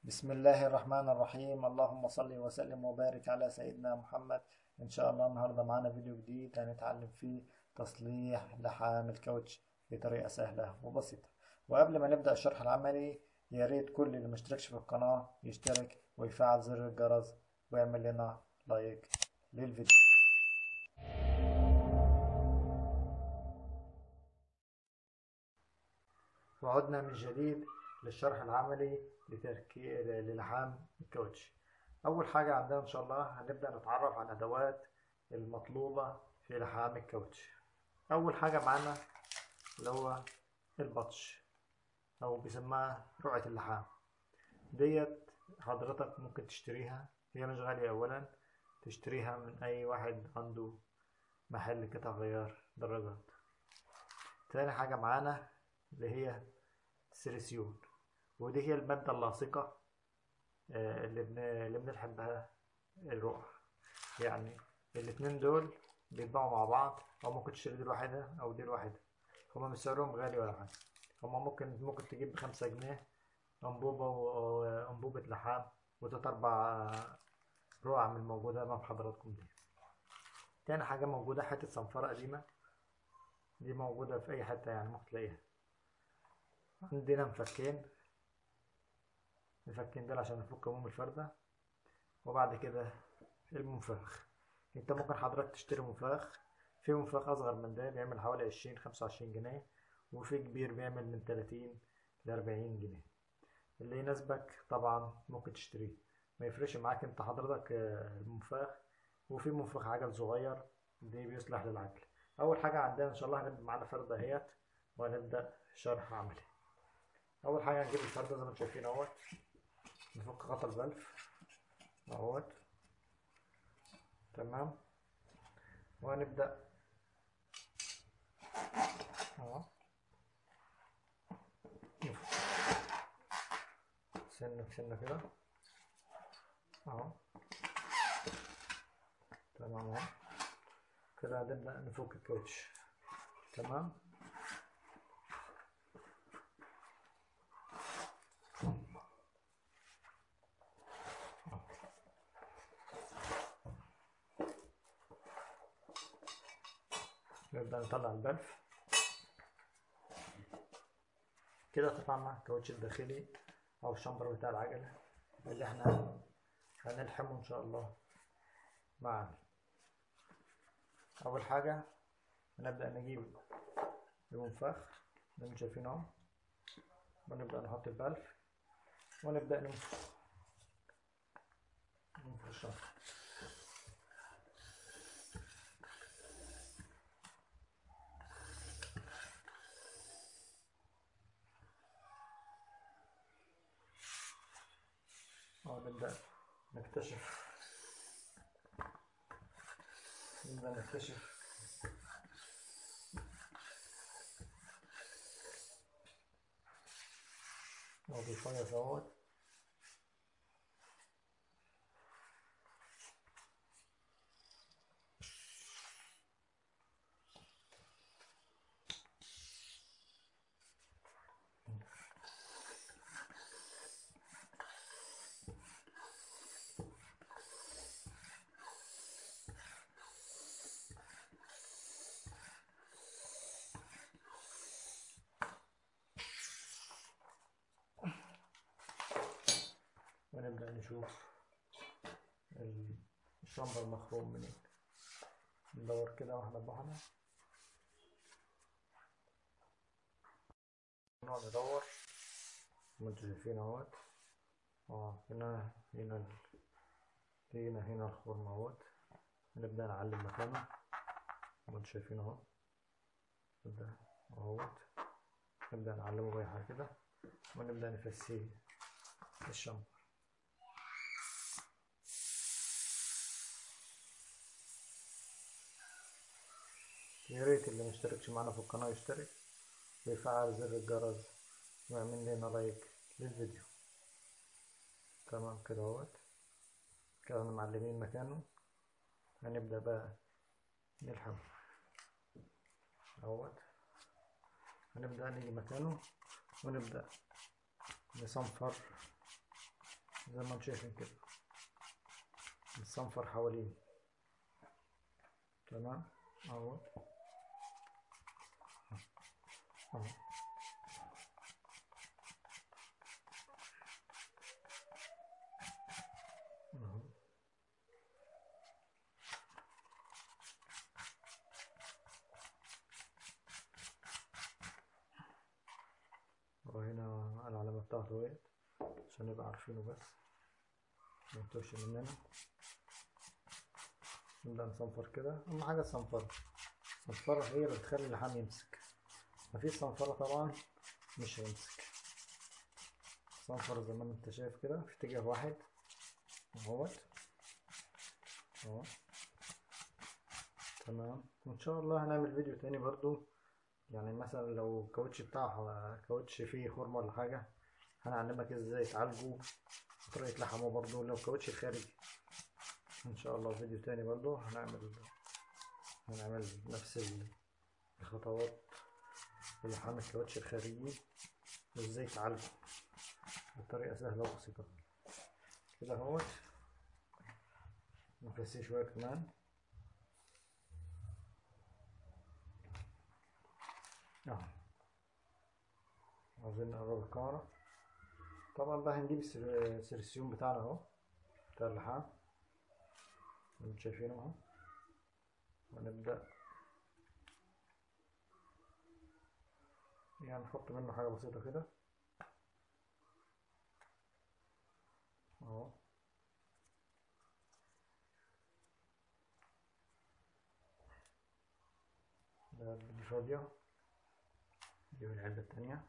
بسم الله الرحمن الرحيم اللهم صل وسلم وبارك على سيدنا محمد ان شاء الله النهارده معانا فيديو جديد هنتعلم فيه تصليح لحام الكاوتش بطريقه سهله وبسيطه وقبل ما نبدا الشرح العملي يا ريت كل اللي مشتركش في القناه يشترك ويفعل زر الجرس ويعمل لنا لايك للفيديو وعدنا من جديد للشرح العملي لتركيب للحام الكاوتش اول حاجه عندنا ان شاء الله هنبدا نتعرف على الادوات المطلوبه في لحام الكاوتش اول حاجه معانا اللي هو البطش او بيسموها رقعه اللحام ديت حضرتك ممكن تشتريها هي مش غاليه اولا تشتريها من اي واحد عنده محل قطع غيار دراجات تاني حاجه معانا اللي هي السيليسيون ودي هي المادة اللاصقة اللي بن... اللي بنلحم بها الرقع يعني الاتنين دول بيتباعوا مع بعض او ممكن تشتري دي لوحدها او دي لوحدها هما مش سعرهم غالي ولا حاجة هما ممكن ممكن تجيب بخمسة جنيه أنبوبة وأنبوبة لحام وتلات أربع رقع من الموجودة أمام حضراتكم دي تاني حاجة موجودة حتة صنفرة قديمة دي موجودة في أي حتة يعني ممكن تلاقيها عندنا مفكين مفكين دول عشان نفك هموم الفردة وبعد كده المنفاخ انت ممكن حضرتك تشتري منفاخ في منفاخ اصغر من ده بيعمل حوالي عشرين خمسة وعشرين جنيه وفي كبير بيعمل من تلاتين لأربعين جنيه اللي يناسبك طبعا ممكن تشتريه ما يفرقش معاك انت حضرتك المنفاخ وفي منفاخ عجل صغير دي بيصلح للعجل اول حاجة عندنا ان شاء الله هنبدأ معانا فردة اهيت وهنبدأ شرح عملي اول حاجة هنجيب الفردة زي ما انتم شايفين اهوت نفك غطا البلف اهوت تمام وهنبدأ اهو سنة بسنة كده اهو تمام اهو كده هنبدأ نفك الكاوتش تمام نبدأ نطلع البلف كده طلعنا الكاوتش الداخلي أو الشمبر بتاع العجلة اللي احنا هنلحمه إن شاء الله معانا أول حاجة هنبدأ نجيب المنفاخ اللي انتم شايفينه اهو ونبدأ نحط البلف ونبدأ ننفخ ننفخ الشمبر ونبدأ نكتشف نبدأ نكتشف نقضي شوية سواد ونبدأ نشوف الشمبر مخروم منين ندور كده واحدة بواحدة نقعد ندور ما انتوا شايفين اهوت اه هنا هنا هنا هنا الخرم اهوت نبدأ نعلم مكانه ما انتوا شايفين اهو نبدأ اهوت نبدأ نعلمه بأي حاجة كده ونبدأ نفسيه الشمبر يا ريت اللي مشتركش معانا في القناة يشترك ويفعل زر الجرس ويعمل لنا لايك للفيديو تمام كده اهوت كده معلمين مكانه هنبدأ بقى نلحم اهوت هنبدأ نيجي مكانه ونبدأ نصنفر زي ما انتم شايفين كده الصنفر حواليه تمام اهو اهو اهو وهنا العلامة بتاعته اهي عشان نبقى عارفينه بس ما يتوهش مننا نبدأ نصنفر كده أهم حاجة الصنفرة الصنفرة هي اللي بتخلي اللحام يمسك مفيش صنفرة طبعا مش هيمسك صنفرة زي ما انت شايف كده في اتجاه واحد اهوت اهو تمام وان شاء الله هنعمل فيديو تاني برضو يعني مثلا لو الكاوتش بتاع كاوتش فيه خرم ولا حاجة هنعلمك ازاي تعالجه وطريقة لحمه برضو لو كاوتش خارجي ان شاء الله فيديو تاني برضو هنعمل هنعمل نفس الخطوات في لحام الكاوتش الخارجي وازاي تعالجه بطريقة سهلة وبسيطة كده اهوت نفسيه شوية كمان اهو عاوزين نقرب الكاميرا طبعا بقى هنجيب السيرسيون بتاعنا اهو بتاع اللحام انتوا شايفينه اهو ونبدأ يعني نحط منه حاجة بسيطة كده اهو ده دي فاضية نجيب العلبة التانية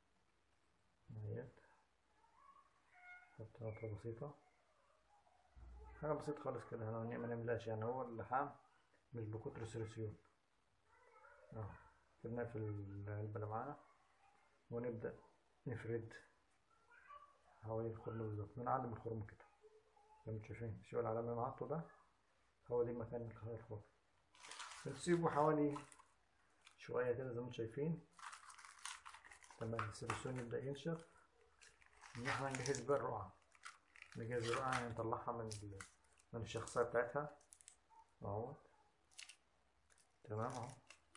اهيت نحط نقطة بسيطة حاجة بسيطة خالص كده انا ما نملاش يعني هو اللحام مش بكتر السيرسيون اهو كده في العلبة اللي معانا ونبدأ نفرد حوالي الخرم بالظبط بنعلم الخرم كده زي ما انتم شايفين شوف العلامة اللي معاته ده هو دي مكان الخرم بنسيبه حوالي شوية كده زي ما انتم شايفين تمام السيرسيون يبدأ ينشف إن احنا نجهز بقى الرقعة نجهز الرقعة يعني نطلعها من ال... من الشخصية بتاعتها اهو تمام اهو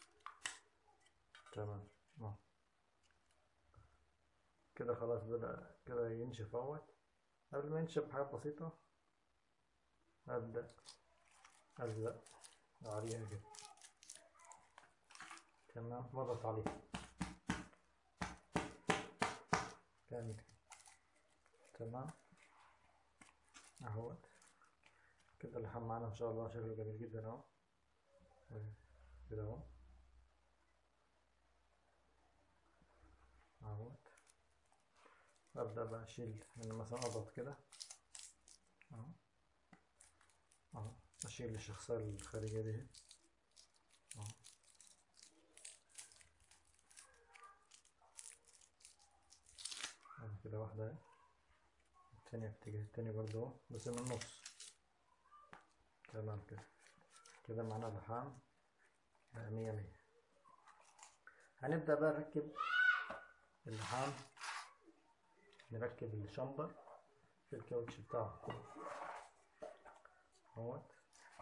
تمام اهو كده خلاص بدأ كده ينشف اهوت قبل ما ينشف بحاجات بسيطة أبدأ ألزق عليها كده تمام بضغط عليها كامل تمام اهوت كده اللحم معانا ان شاء الله شكله جميل جدا اهو كده اهو اهوت ابدا بقى اشيل يعني مثلا اضغط كده اهو اهو اشيل الشخصيه الخارجيه دي اهو اهو كده واحده اهي التانية في الاتجاه التاني برضه اهو بس من النص تمام كده كده معانا اللحام مية مية هنبدأ بقى نركب اللحام نركب الشمبر في الكاوتش بتاعه اهوت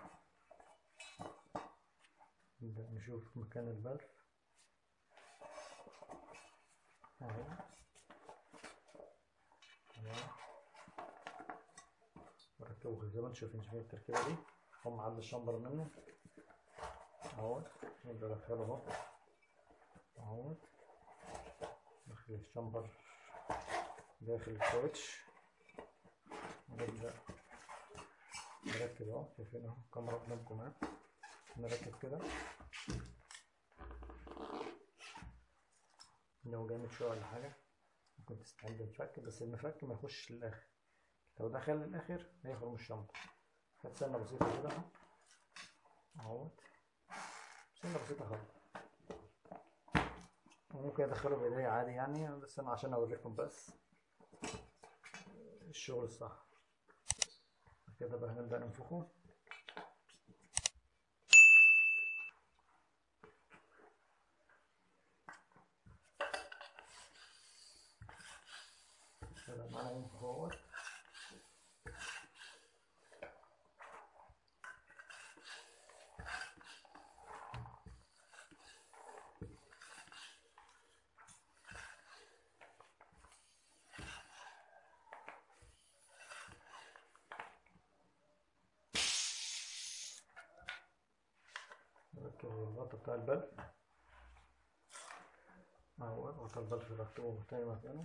نبدأ نشوف مكان البلف اهو تمام نركبه زي ما انتم شايفين شايفين التركيبة دي هم عند الشمبر منه اهوت نبدأ ندخله اهو اهوت داخل الشمبر داخل الكاوتش نبدأ نركب اهو شايفين اهو الكاميرا قدامكم اهي نركب كده لو جامد شوية ولا حاجة ممكن تستعين بالمفك بس المفك ما يخش للآخر لو دخل للآخر هيخرم الشنطة سنة بسيطة كده اهو اهوت سنة بسيطة خالص وممكن ادخله بايديا عادي يعني بس انا عشان اوريكم بس الشغل الصح كده بقى هنبدأ ننفخه كده معانا ينفخ اهوت نركب الغطا بتاع البلف اهو غطا البلف ركبه تاني مكانه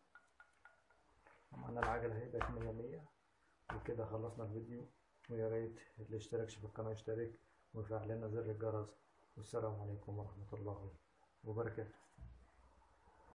معانا العجلة اهي بقت مية مية وكده خلصنا الفيديو ويا ريت اللي اشتركش في القناة يشترك ويفعل لنا زر الجرس والسلام عليكم ورحمة الله وبركاته